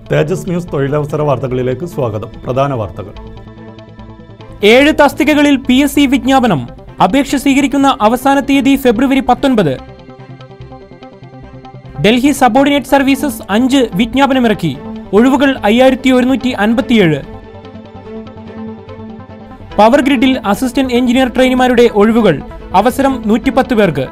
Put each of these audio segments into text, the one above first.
തേജസ് news തൊഴിലവസര വാർത്തകളിലേക്ക് സ്വാഗതം പ്രധാന വാർത്തകൾ ഏഴ് തസ്തികകളിൽ പി എസ് സി വിജ്ഞാപനം അപേക്ഷ സ്വീകരിക്കുന്ന അവസാന തീയതി ഫെബ്രുവരി പത്തൊൻപത് ഡൽഹി സബോർഡിനേറ്റ് സർവീസസ് അഞ്ച് വിജ്ഞാപനമിറക്കി ഒഴിവുകൾ അയ്യായിരത്തി ഒരുന്നൂറ്റി അൻപത്തിയേഴ് പവർ ഗ്രിഡിൽ അസിസ്റ്റന്റ് എഞ്ചിനീയർ ട്രെയിനിമാരുടെ ഒഴിവുകൾ അവസരം നൂറ്റിപ്പത്ത് പേർക്ക്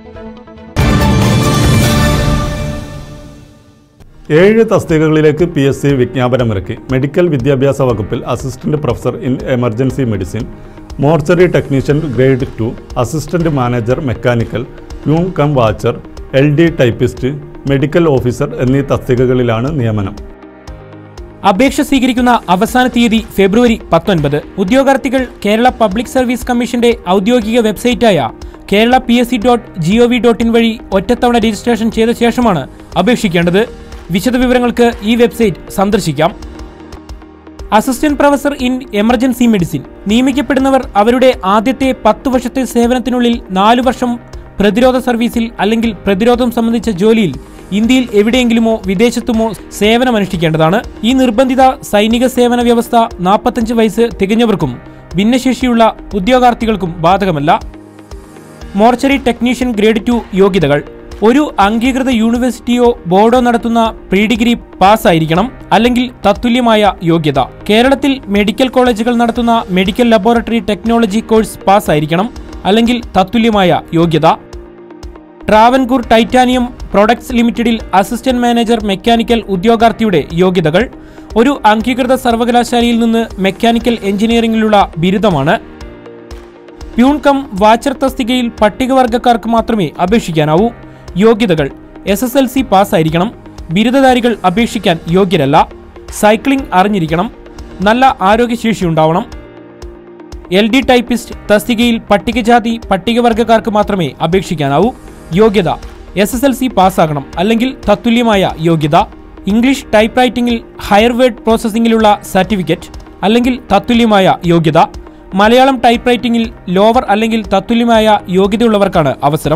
ഏഴ് തസ്തികകളിലേക്ക് പി എസ് സി വിജ്ഞാപനമിറക്കി മെഡിക്കൽ വിദ്യാഭ്യാസ വകുപ്പിൽ assistant professor in emergency medicine mortuary technician grade two assistant manager mechanical peon cum watcher L D typist medical officer എന്നീ തസ്തികകളിലാണ് നിയമനം അപേക്ഷ സ്വീകരിക്കുന്ന അവസാന തീയതി ഫെബ്രുവരി പത്തൊൻപത് ഉദ്യോഗാർത്ഥികൾ കേരള പബ്ലിക് സർവീസ് കമ്മീഷന്റെ ഔദ്യോഗിക വെബ്സൈറ്റായ Kerala P S C dot G O V dot in വഴി ഒറ്റത്തവണ രജിസ്ട്രേഷൻ ചെയ്ത ശേഷമാണ് അപേക്ഷിക്കേണ്ടത് വിശദവിവരങ്ങൾക്ക് ഈ വെബ്സൈറ്റ് സന്ദർശിക്കാം assistant professor in emergency medicine നിയമിക്കപ്പെടുന്നവർ അവരുടെ ആദ്യത്തെ പത്ത് വർഷത്തെ സേവനത്തിനുള്ളിൽ നാലു വർഷം പ്രതിരോധ സർവീസിൽ അല്ലെങ്കിൽ പ്രതിരോധം സംബന്ധിച്ച ജോലിയിൽ ഇന്ത്യയിൽ എവിടെയെങ്കിലുമോ വിദേശത്തുമോ സേവനമനുഷ്ഠിക്കേണ്ടതാണ് ഈ നിർബന്ധിത സൈനിക സേവന വ്യവസ്ഥ നാൽപ്പത്തഞ്ച് വയസ്സ് തികഞ്ഞവർക്കും ഭിന്നശേഷിയുള്ള ഉദ്യോഗാർത്ഥികൾക്കും ബാധകമല്ല മോർച്ചറി ടെക്നീഷ്യൻ ഗ്രേഡ് ടു യോഗ്യതകൾ ഒരു അംഗീകൃത യൂണിവേഴ്സിറ്റിയോ ബോർഡോ നടത്തുന്ന പ്രീ ഡിഗ്രി പാസ്സായിരിക്കണം അല്ലെങ്കിൽ തത്തുല്യമായ യോഗ്യത കേരളത്തിൽ മെഡിക്കൽ കോളേജുകൾ നടത്തുന്ന മെഡിക്കൽ ലബോറട്ടറി ടെക്നോളജി കോഴ്സ് പാസ്സായിരിക്കണം അല്ലെങ്കിൽ തത്തുല്യമായ യോഗ്യത ട്രാവൻകൂർ ടൈറ്റാനിയം പ്രൊഡക്ട്സ് ലിമിറ്റഡിൽ അസിസ്റ്റന്റ് മാനേജർ മെക്കാനിക്കൽ ഉദ്യോഗാർത്ഥിയുടെ യോഗ്യതകൾ ഒരു അംഗീകൃത സർവകലാശാലയിൽ നിന്ന് മെക്കാനിക്കൽ എഞ്ചിനീയറിംഗിലുള്ള ബിരുദമാണ് പ്യൂൺ കം വാച്ചർ തസ്തികയിൽ പട്ടികവർഗക്കാർക്ക് മാത്രമേ അപേക്ഷിക്കാനാവൂ യോഗ്യതകൾ എസ് എസ് എൽ സി പാസ്സായിരിക്കണം ബിരുദധാരികൾ അപേക്ഷിക്കാൻ യോഗ്യരല്ല സൈക്ലിംഗ് അറിഞ്ഞിരിക്കണം നല്ല ആരോഗ്യശേഷി ഉണ്ടാവണം എൽ ഡി ടൈപ്പിസ്റ്റ് തസ്തികയിൽ പട്ടികജാതി പട്ടികവർഗക്കാർക്ക് മാത്രമേ അപേക്ഷിക്കാനാവൂ യോഗ്യത എസ് എസ് എൽ സി പാസ്സാകണം അല്ലെങ്കിൽ തത്തുല്യമായ യോഗ്യത ഇംഗ്ലീഷ് ടൈപ്പ് റൈറ്റിംഗിൽ ഹയർ വേർഡ് പ്രോസസ്സിംഗിലുള്ള സർട്ടിഫിക്കറ്റ് അല്ലെങ്കിൽ തത്തുല്യമായ യോഗ്യത മലയാളം ടൈപ്പ് റൈറ്റിംഗിൽ ലോവർ അല്ലെങ്കിൽ തത്തുല്യമായ യോഗ്യതയുള്ളവർക്കാണ് അവസരം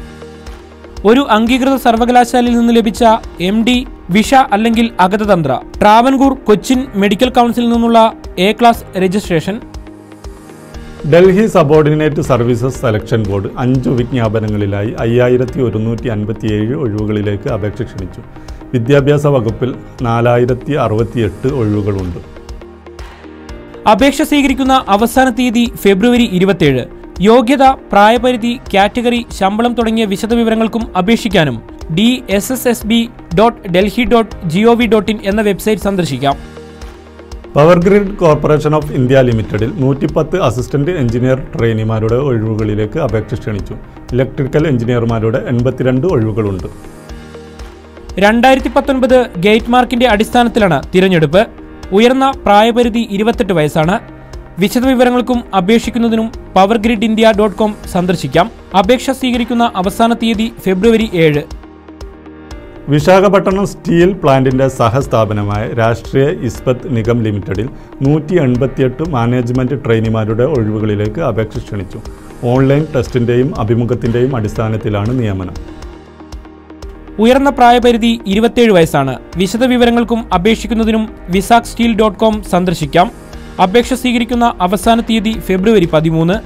ഒരു അംഗീകൃത സർവകലാശാലയിൽ നിന്ന് ലഭിച്ച എം ഡി വിഷ അല്ലെങ്കിൽ അഗതതന്ത്ര ട്രാവൻകൂർ കൊച്ചിൻ മെഡിക്കൽ കൗൺസിലിൽ നിന്നുള്ള A class registration Delhi subordinate services selection board അഞ്ചു വിജ്ഞാപനങ്ങളിലായി അയ്യായിരത്തി ഒരുന്നൂറ്റി അൻപത്തിയേഴ് ഒഴിവുകളിലേക്ക് അപേക്ഷ ക്ഷണിച്ചു വിദ്യാഭ്യാസ വകുപ്പിൽ നാലായിരത്തി അറുപത്തിയെട്ട് ഒഴിവുകളുണ്ട് അപേക്ഷ സ്വീകരിക്കുന്ന അവസാന തീയതി ഫെബ്രുവരി ഇരുപത്തിയേഴ് യോഗ്യത പ്രായപരിധി കാറ്റഗറി ശമ്പളം തുടങ്ങിയ വിശദവിവരങ്ങൾക്കും അപേക്ഷിക്കാനും D S S S B dot Delhi dot G O V dot in എന്ന വെബ്സൈറ്റ് സന്ദർശിക്കാം power grid corporation of India ലിമിറ്റഡിൽ നൂറ്റിപ്പത്ത് അസിസ്റ്റന്റ് എഞ്ചിനീയർ ട്രെയിനിമാരുടെ ഒഴിവുകളിലേക്ക് അപേക്ഷ ക്ഷണിച്ചു ഇലക്ട്രിക്കൽ എഞ്ചിനീയർമാരുടെ എൺപത്തിരണ്ട് ഒഴിവുകളുണ്ട് രണ്ടായിരത്തി പത്തൊൻപത് ഗേറ്റ് മാർക്കിന്റെ അടിസ്ഥാനത്തിലാണ് തിരഞ്ഞെടുപ്പ് ഉയർന്ന പ്രായപരിധി ഇരുപത്തെട്ട് വയസ്സാണ് വിശദവിവരങ്ങൾക്കും അപേക്ഷിക്കുന്നതിനും power grid India dot com സന്ദർശിക്കാം അപേക്ഷ സ്വീകരിക്കുന്ന അവസാന തീയതി ഫെബ്രുവരി ഏഴ് വിശാഖപട്ടണം സ്റ്റീൽ പ്ലാന്റിന്റെ സഹസ്ഥാപനമായ രാഷ്ട്രീയ ഇസ്പത്ത് നിഗം ലിമിറ്റഡിൽ നൂറ്റി എൺപത്തിയെട്ട് മാനേജ്മെന്റ് ട്രെയിനിമാരുടെ ഒഴിവുകളിലേക്ക് അപേക്ഷ ക്ഷണിച്ചു ഓൺലൈൻ ടെസ്റ്റിന്റെയും അഭിമുഖത്തിന്റെയും അടിസ്ഥാനത്തിലാണ് നിയമനം ഉയർന്ന പ്രായപരിധി ഇരുപത്തിയേഴ് വയസ്സാണ് വിശദവിവരങ്ങൾക്കും അപേക്ഷിക്കുന്നതിനും വിസാക് സ്റ്റീൽ ഡോട്ട് കോം സന്ദർശിക്കാം അപേക്ഷ സ്വീകരിക്കുന്ന അവസാന തീയതി ഫെബ്രുവരി പതിമൂന്ന്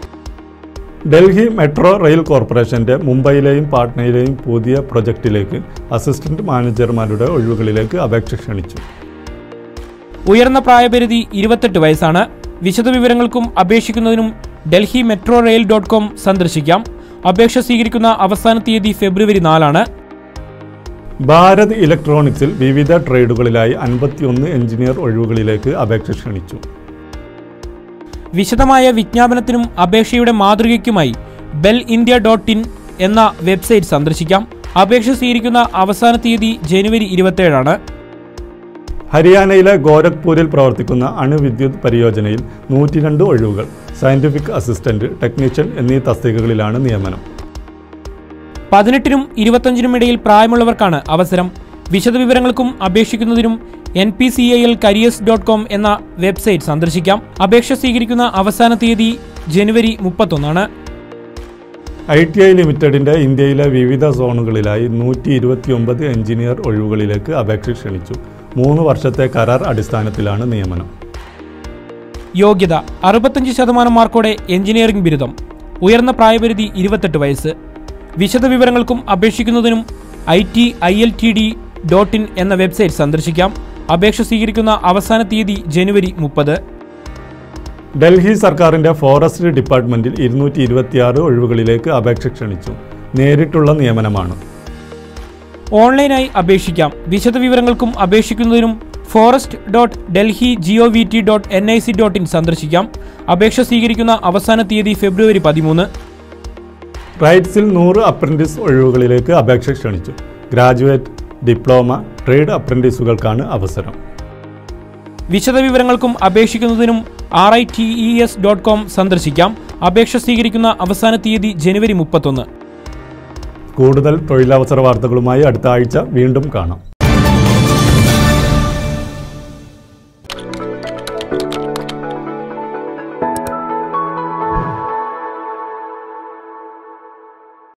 ഡൽഹി മെട്രോ റെയിൽ കോർപ്പറേഷന്റെ മുംബൈയിലെയും പാട്നയിലെയും പുതിയ പ്രൊജക്റ്റിലേക്ക് അസിസ്റ്റന്റ് മാനേജർമാരുടെ ഒഴിവുകളിലേക്ക് അപേക്ഷ ക്ഷണിച്ചു ഉയർന്ന പ്രായപരിധി ഇരുപത്തെട്ട് വയസ്സാണ് വിശദവിവരങ്ങൾക്കും അപേക്ഷിക്കുന്നതിനും Delhi metro rail dot com സന്ദർശിക്കാം അപേക്ഷ സ്വീകരിക്കുന്ന അവസാന തീയതി ഫെബ്രുവരി നാലാണ് ഭാരത് ഇലക്ട്രോണിക്സിൽ വിവിധ ട്രേഡുകളിലായി അൻപത്തിയൊന്ന് എഞ്ചിനീയർ ഒഴിവുകളിലേക്ക് അപേക്ഷ ക്ഷണിച്ചു വിശദമായ വിജ്ഞാപനത്തിനും അപേക്ഷയുടെ മാതൃകയ്ക്കുമായി ബെൽ ഇന്ത്യ ഡോട്ട് ഇൻ എന്ന വെബ്സൈറ്റ് സന്ദർശിക്കാം അപേക്ഷ സ്വീകരിക്കുന്ന അവസാന തീയതി ജനുവരി ഇരുപത്തിയേഴാണ് ഹരിയാനയിലെ ഗോരഖ്പൂരിൽ പ്രവർത്തിക്കുന്ന അണുവിദ്യുത് പരിയോജനയിൽ നൂറ്റിരണ്ട് ഒഴിവുകൾ സയന്റിഫിക് അസിസ്റ്റന്റ് ടെക്നീഷ്യൻ എന്നീ തസ്തികകളിലാണ് നിയമനം പതിനെട്ടിനും ഇരുപത്തഞ്ചിനും ഇടയിൽ പ്രായമുള്ളവർക്കാണ് അവസരം വിശദവിവരങ്ങൾക്കും അപേക്ഷിക്കുന്നതിനും N P C I L careers dot com എന്ന വെബ്സൈറ്റ് സന്ദർശിക്കാം അപേക്ഷ സ്വീകരിക്കുന്ന അവസാന തീയതി ജനുവരി മുപ്പത്തൊന്നാണ് ഐ ടി ഐ ലിമിറ്റഡിന്റെ ഇന്ത്യയിലെ വിവിധ സോണുകളിലായി നൂറ്റി ഇരുപത്തിയൊമ്പത് എഞ്ചിനീയർ ഒഴിവുകളിലേക്ക് അപേക്ഷ ക്ഷണിച്ചു മൂന്ന് വർഷത്തെ കരാർ അടിസ്ഥാനത്തിലാണ് നിയമനം യോഗ്യത അറുപത്തഞ്ച് ശതമാനം മാർക്കോടെ എഞ്ചിനീയറിംഗ് ബിരുദം ഉയർന്ന പ്രായപരിധി ഇരുപത്തെട്ട് വയസ്സ് വിശദവിവരങ്ങൾക്കും അപേക്ഷിക്കുന്നതിനും I T I L T D dot in എന്ന വെബ്സൈറ്റ് സന്ദർശിക്കാം അപേക്ഷ സ്വീകരിക്കുന്ന അവസാന തീയതി ജനുവരി മുപ്പത് ഡൽഹി സർക്കാരിന്റെ ഫോറസ്റ്റ് ഡിപ്പാർട്ട്മെന്റിൽ ഇരുന്നൂറ്റി ഇരുപത്തിയാറ് ഒഴിവുകളിലേക്ക് അപേക്ഷ ക്ഷണിച്ചു നേരിട്ടുള്ള നിയമനമാണ് ഓൺലൈനായി അപേക്ഷിക്കാം വിശദവിവരങ്ങൾക്കും അപേക്ഷിക്കുന്നതിനും forest dot Delhi G O V T dot N I C dot in സന്ദർശിക്കാം അപേക്ഷ സ്വീകരിക്കുന്ന അവസാന തീയതി ഫെബ്രുവരി പതിമൂന്ന് റൈറ്റ്സിൽ നൂറ് അപ്രന്റീസ് ഒഴിവുകളിലേക്ക് അപേക്ഷ ക്ഷണിച്ചു ഗ്രാജുവേറ്റ് ഡിപ്ലോമ ട്രേഡ് അപ്രന്റീസുകൾക്കാണ് അവസരം വിശദവിവരങ്ങൾക്കും അപേക്ഷിക്കുന്നതിനും R I T E S dot com സന്ദർശിക്കാം അപേക്ഷ സ്വീകരിക്കുന്ന അവസാന തീയതി ജനുവരി മുപ്പത്തൊന്ന് കൂടുതൽ തൊഴിലവസര വാർത്തകളുമായി അടുത്ത ആഴ്ച വീണ്ടും കാണാം